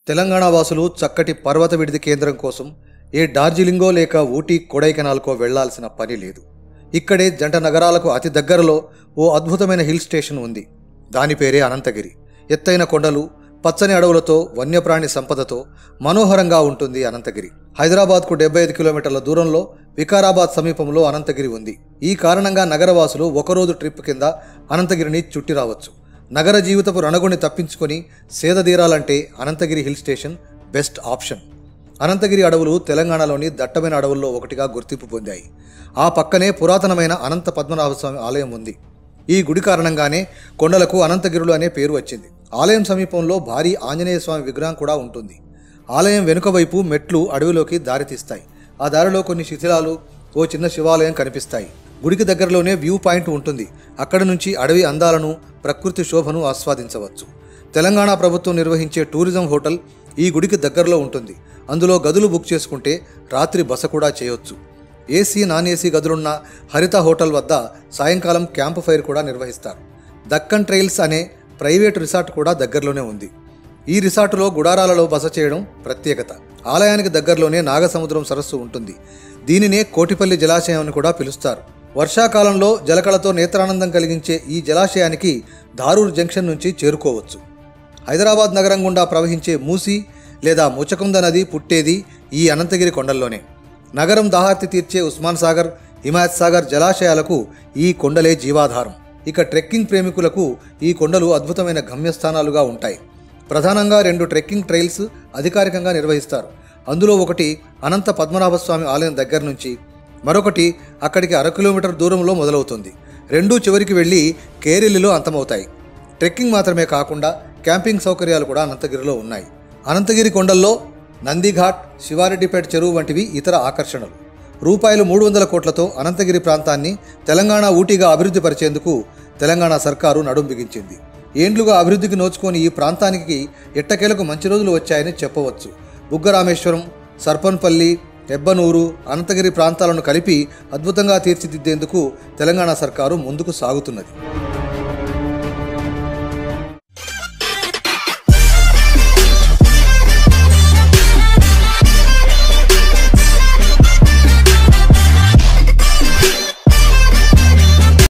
తెలంగాణ వాసులు చక్కటి పర్వత విడిది కేంద్రం కోసం ఏ డార్జిలింగో లేక ఊటీ కొడైకెనాల్కో వెళ్లాల్సిన పని లేదు ఇక్కడే జంట నగరాలకు అతి దగ్గరలో ఓ అద్భుతమైన హిల్ స్టేషన్ ఉంది దాని పేరే అనంతగిరి ఎత్తైన కొండలు పచ్చని అడవులతో వన్యప్రాణి సంపదతో మనోహరంగా ఉంటుంది అనంతగిరి హైదరాబాద్కు డెబ్బై ఐదు కిలోమీటర్ల దూరంలో వికారాబాద్ సమీపంలో అనంతగిరి ఉంది ఈ కారణంగా నగరవాసులు ఒకరోజు ట్రిప్ కింద అనంతగిరిని చుట్టి రావచ్చు నగర జీవితపు రణగుని తప్పించుకొని సేదదీరాలంటే Anantagiri hill station best option Anantagiri అడవులు తెలంగాణలోని దట్టమైన అడవుల్లో ఒకటిగా గుర్తింపు పొందాయి ఆ పక్కనే పురాతనమైన అనంత పద్మనాభ స్వామి ఆలయం ఉంది ఈ గుడి కారణంగానే కొండలకు అనంతగిరులు అనే పేరు వచ్చింది ఆలయం సమీపంలో భారీ ఆంజనేయ స్వామి విగ్రహం కూడా ఉంటుంది ఆలయం వెనుక వైపు మెట్లు అడవిలోకి దారితీస్తాయి ఆ దారిలో కొన్ని శిథిలాలు ఓ చిన్న శివాలయం కనిపిస్తాయి గుడికి దగ్గరలోనే వ్యూ పాయింట్ ఉంటుంది అక్కడి నుంచి అడవి అందాలను ప్రకృతి శోభను ఆస్వాదించవచ్చు తెలంగాణ ప్రభుత్వం నిర్వహించే టూరిజం హోటల్ ఈ గుడికి దగ్గరలో ఉంటుంది అందులో గదులు బుక్ చేసుకుంటే రాత్రి బస కూడా చేయొచ్చు ఏసీ నాన్ ఏసీ గదులున్న హరిత హోటల్ వద్ద సాయంకాలం క్యాంప్ ఫైర్ కూడా నిర్వహిస్తారు దక్కన్ ట్రైల్స్ అనే ప్రైవేట్ రిసార్ట్ కూడా దగ్గరలోనే ఉంది ఈ రిసార్టులో గుడారాలలో బస చేయడం ప్రత్యేకత ఆలయానికి దగ్గరలోనే నాగసముద్రం సరస్సు ఉంటుంది దీనినే కోటిపల్లి జలాశయం అని కూడా పిలుస్తారు వర్షాకాలంలో జలకళతో నేత్రానందం కలిగించే ఈ జలాశయానికి ధారూర్ జంక్షన్ నుంచి చేరుకోవచ్చు హైదరాబాద్ నగరం గుండా ప్రవహించే మూసి లేదా ముచకుంద నది పుట్టేది ఈ అనంతగిరి కొండల్లోనే నగరం దాహార్తి తీర్చే ఉస్మాన్ సాగర్ హిమాయత్ సాగర్ జలాశయాలకు ఈ కొండలే జీవాధారం ఇక ట్రెక్కింగ్ ప్రేమికులకు ఈ కొండలు అద్భుతమైన గమ్యస్థానాలుగా ఉంటాయి ప్రధానంగా రెండు ట్రెక్కింగ్ ట్రైల్స్ అధికారికంగా నిర్వహిస్తారు అందులో ఒకటి అనంత పద్మనాభస్వామి ఆలయం దగ్గర నుంచి మరొకటి అక్కడికి అర కిలోమీటర్ దూరంలో మొదలవుతుంది రెండూ చివరికి వెళ్ళి కేరెల్లిలో అంతమవుతాయి ట్రెక్కింగ్ మాత్రమే కాకుండా క్యాంపింగ్ సౌకర్యాలు కూడా అనంతగిరిలో ఉన్నాయి అనంతగిరి కొండల్లో నందిఘాట్ శివారెడ్డిపేట చెరువు వంటివి ఇతర ఆకర్షణలు రూపాయలు మూడు వందల కోట్లతో అనంతగిరి ప్రాంతాన్ని తెలంగాణ ఊటీగా అభివృద్ధి పరిచేందుకు తెలంగాణ సర్కారు నడుం బిగించింది ఏండ్లుగా అభివృద్ధికి నోచుకొని ఈ ప్రాంతానికి ఎట్టకేలకు మంచి రోజులు వచ్చాయని చెప్పవచ్చు బుగ్గరామేశ్వరం సర్పన్పల్లి ఎబ్బనూరు అనంతగిరి ప్రాంతాలను కలిపి అద్భుతంగా తీర్చిదిద్దేందుకు తెలంగాణ సర్కారు ముందుకు సాగుతున్నది